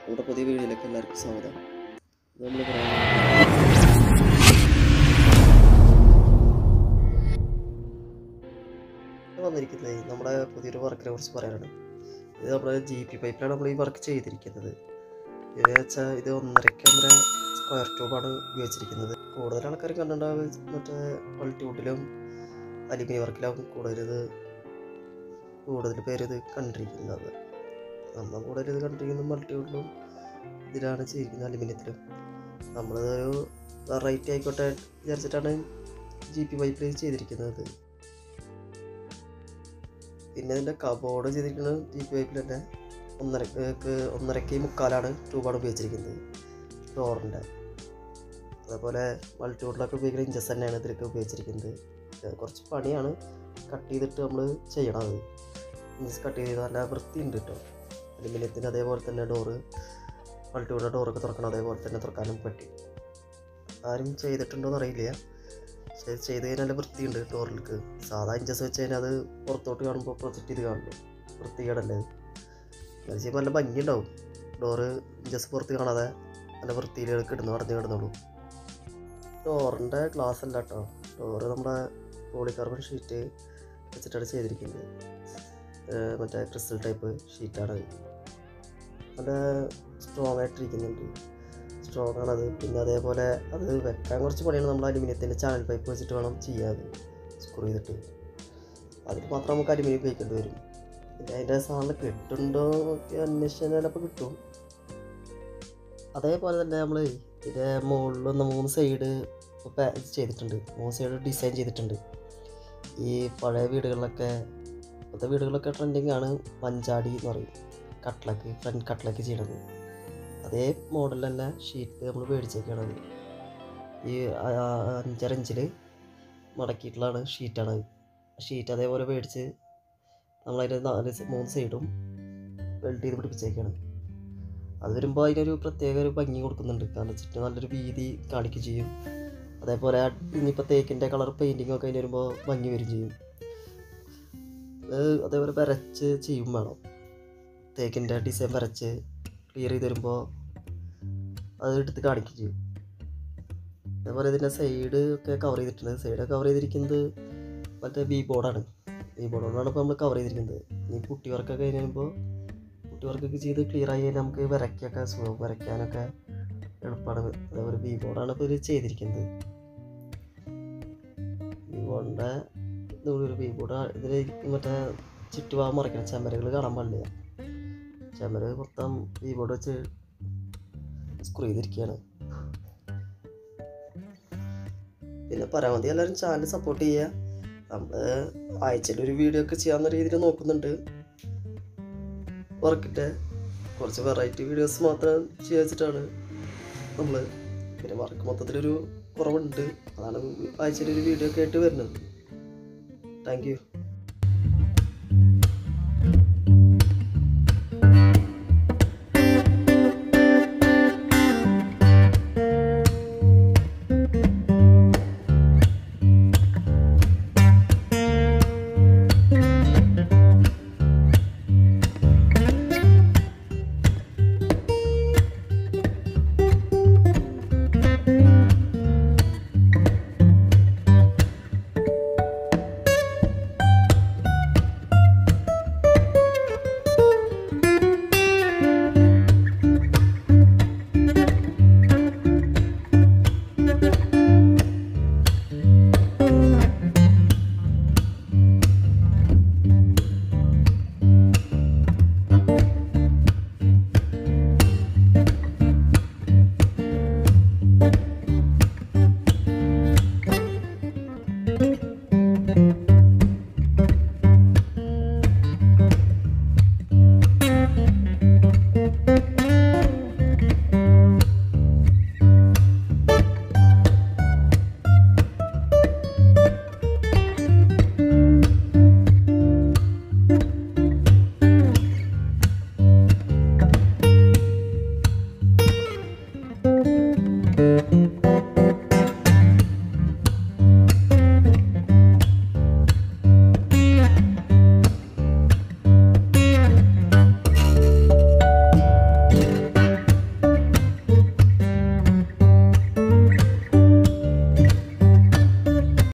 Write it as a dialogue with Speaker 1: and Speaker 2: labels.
Speaker 1: നമ്മുടെ പുതിയ വീഡിയോയിലേക്ക് എല്ലാവർക്കും സ്വാഗതം നമ്മൾ പറയാൻ വന്നിരിക്കുന്നത് നമ്മുടെ പുതിയൊരു വർക്കിനെ കുറിച്ച് പറയാനാണ് ഇത് നമ്മുടെ ജി പി പൈപ്പിലാണ് നമ്മൾ ഈ വർക്ക് ചെയ്തിരിക്കുന്നത് ഇത് വെച്ചാൽ ഇത് ഒന്നരയ്ക്ക് ഒന്നര സ്ക്വയർ ട്യൂബാണ് ഉപയോഗിച്ചിരിക്കുന്നത് കൂടുതൽ ആൾക്കാർ കണ്ടിട്ടുണ്ടാവുക മറ്റേ മൾട്ടിവുഡിലും അലുമിനിയം വർക്കിലാവും കൂടുതൽ ഇത് കൂടുതൽ പേര് ഇത് കണ്ടിരിക്കുന്നത് നമ്മൾ കൂടുതൽ ഇത് കണ്ടിരിക്കുന്നത് മൾട്ടിവുഡിലും ഇതിലാണ് ചെയ്തിരിക്കുന്നത് അലുമിനിയത്തിലും നമ്മളതൊരു വെറൈറ്റി ആയിക്കോട്ടെ വിചാരിച്ചിട്ടാണ് ജി പി പൈപ്പിൽ ചെയ്തിരിക്കുന്നത് പിന്നെ ഇതിൻ്റെ കബോർഡ് ചെയ്തിരിക്കുന്നത് ജി പി പൈപ്പിൽ തന്നെ ഒന്നരക്ക് ഒന്നരക്ക് മുക്കാലാണ് ട്യൂബാണ് ഉപയോഗിച്ചിരിക്കുന്നത് ഡോറിൻ്റെ അതേപോലെ മൾട്ടിവുഡിലൊക്കെ ഉപയോഗിക്കുന്ന ഇഞ്ചസ് തന്നെയാണ് ഇതിലൊക്കെ ഉപയോഗിച്ചിരിക്കുന്നത് ഇത് കുറച്ച് പണിയാണ് കട്ട് ചെയ്തിട്ട് നമ്മൾ ചെയ്യണത് ഇഞ്ചസ് കട്ട് ചെയ്ത് നല്ല വൃത്തിയുണ്ട് കേട്ടോ അലുമിനിയത്തിൻ്റെ അതേപോലെ തന്നെ ഡോറ് മൾട്ടിവുഡിൻ്റെ ഡോറൊക്കെ തുറക്കണം അതേപോലെ തന്നെ തുറക്കാനും പറ്റി ആരും ചെയ്തിട്ടുണ്ടോ എന്നറിയില്ല പക്ഷേ ചെയ്ത് കഴിഞ്ഞാൽ നല്ല വൃത്തിയുണ്ട് ഡോറിലേക്ക് സാധാ ഇഞ്ചസ് വെച്ച് കഴിഞ്ഞാൽ അത് പുറത്തോട്ട് കാണുമ്പോൾ പ്രൊജക്റ്റ് ചെയ്ത് കാണുന്നു വൃത്തികേടല്ലേ അത് ചെയ്യുമ്പോൾ നല്ല ഭംഗിയുണ്ടാവും ഡോറ് ഇഞ്ചസ് പുറത്ത് കാണാതെ നല്ല വൃത്തിയിൽ കിടന്നു അടഞ്ഞു കിടന്നുള്ളൂ ഡോറിൻ്റെ ഗ്ലാസ് അല്ല കേട്ടോ ഡോറ് നമ്മുടെ പോളികാർബൺ ഷീറ്റ് വെച്ചിട്ടാണ് ചെയ്തിരിക്കുന്നത് ഏർ മറ്റേ ക്രിസ്റ്റൽ ടൈപ്പ് ഷീറ്റാണ് നല്ല സ്ട്രോങ് ആയിട്ടിരിക്കുന്നുണ്ട് സ്ട്രോങ് ആണത് പിന്നെ അതേപോലെ അത് വെക്കാൻ കുറച്ച് പണിയാണ് നമ്മൾ അലുമിനിയത്തിൻ്റെ ചാനൽ പൈപ്പ് വെച്ചിട്ട് വേണം ചെയ്യാൻ സ്ക്രൂ ചെയ്തിട്ട് അതിന് മാത്രം നമുക്ക് അലുമിനിയം ഉപയോഗിക്കേണ്ടി വരും പിന്നെ അതിൻ്റെ സാധനം കിട്ടുന്നുണ്ടോ ഒക്കെ അന്വേഷിച്ചാൽ ചിലപ്പോൾ കിട്ടും അതേപോലെ തന്നെ നമ്മൾ ഇതിൻ്റെ മുകളിലൊന്ന് മൂന്ന് സൈഡ് ചെയ്തിട്ടുണ്ട് മൂന്ന് സൈഡ് ഡിസൈൻ ചെയ്തിട്ടുണ്ട് ഈ പഴയ വീടുകളിലൊക്കെ ഇപ്പോഴത്തെ വീടുകളിലൊക്കെ ട്രെൻഡിങ് ആണ് മഞ്ചാടി എന്ന് പറയും കട്ട്ലക്ക് ഫ്രണ്ട് കട്ട്ലക്ക് ചെയ്യണത് അതേ മോഡൽ തന്നെ ഷീറ്റ് നമ്മൾ മേടിച്ചേക്കാണത് ഈ ആ- ആ അഞ്ചര ഇഞ്ചിൽ മടക്കിയിട്ടുള്ളതാണ് ഷീറ്റാണ് ഷീറ്റ് അതേപോലെ മേടിച്ച് നമ്മളതിൻ്റെ നാല് സ- മൂന്ന് സൈഡും വെൽഡ് ചെയ്ത് പിടിപ്പിച്ചേക്കാണ് അത് വരുമ്പോൾ അതിനൊരു പ്രത്യേക ഒരു ഭംഗി കൊടുക്കുന്നുണ്ട് കാരണം വെച്ചിട്ട് നല്ലൊരു വീതി കാണിക്കുകയും ചെയ്യും അതേപോലെ ആ ഇനിയിപ്പോൾ തേക്കിൻ്റെ കളർ പെയിൻറ്റിംഗ് ഒക്കെ അതിന് വരുമ്പോൾ ഭംഗി വരും ചെയ്യും അത് അതേപോലെ വരച്ച് ചെയ്യും വേണം തേക്കിൻ്റെ ഡിസൈൻ വരച്ച് ക്ലിയർ ചെയ്ത് വരുമ്പോൾ അത് എടുത്ത് കാണിക്കുകയും ചെയ്യും അതേപോലെ ഇതിൻ്റെ സൈഡ് ഒക്കെ കവർ ചെയ്തിട്ടുണ്ട് സൈഡ് കവർ ചെയ്തിരിക്കുന്നത് മറ്റേ ബി ബോർഡാണ് ബി ബോർഡ് കൊണ്ടാണ് ഇപ്പോൾ നമ്മൾ കവർ ചെയ്തിരിക്കുന്നത് ഈ പുട്ടി വർക്കൊക്കെ കഴിഞ്ഞ് കഴിയുമ്പോൾ പുട്ടി വർക്കൊക്കെ ചെയ്ത് ക്ലിയർ ആയി കഴിഞ്ഞാൽ നമുക്ക് വരയ്ക്കൊക്കെ സുഖം വരയ്ക്കാനൊക്കെ എളുപ്പമാണ് അതേപോലെ ബി ബോർഡാണ് ഇപ്പോൾ ഇതിൽ ചെയ്തിരിക്കുന്നത് ബി ബോർഡിൻ്റെ ഒരു ബി ബോർഡ് ഇതിൽ മറ്റേ ചുറ്റുഭാഗം മറിക്കണം ചെമരകൾ കാണാൻ പാടില്ല ചെമര മൊത്തം ബി ബോർഡ് വെച്ച് സ്ക്രൂ ചെയ്തിരിക്കുകയാണ് പിന്നെ പരമാവധി എല്ലാവരും ചാനൽ സപ്പോർട്ട് ചെയ്യുക നമ്മൾ ആഴ്ചയിൽ ഒരു വീഡിയോ ഒക്കെ ചെയ്യാവുന്ന രീതിയിൽ നോക്കുന്നുണ്ട് വർക്കിൻ്റെ കുറച്ച് വെറൈറ്റി വീഡിയോസ് മാത്രം ചെയ്യാൻ വെച്ചിട്ടാണ് നമ്മൾ പിന്നെ വർക്ക് മൊത്തത്തിലൊരു കുറവുണ്ട് അതാണ് ആഴ്ചയിൽ ഒരു വീഡിയോ ഒക്കെ ആയിട്ട് വരുന്നത് താങ്ക് യു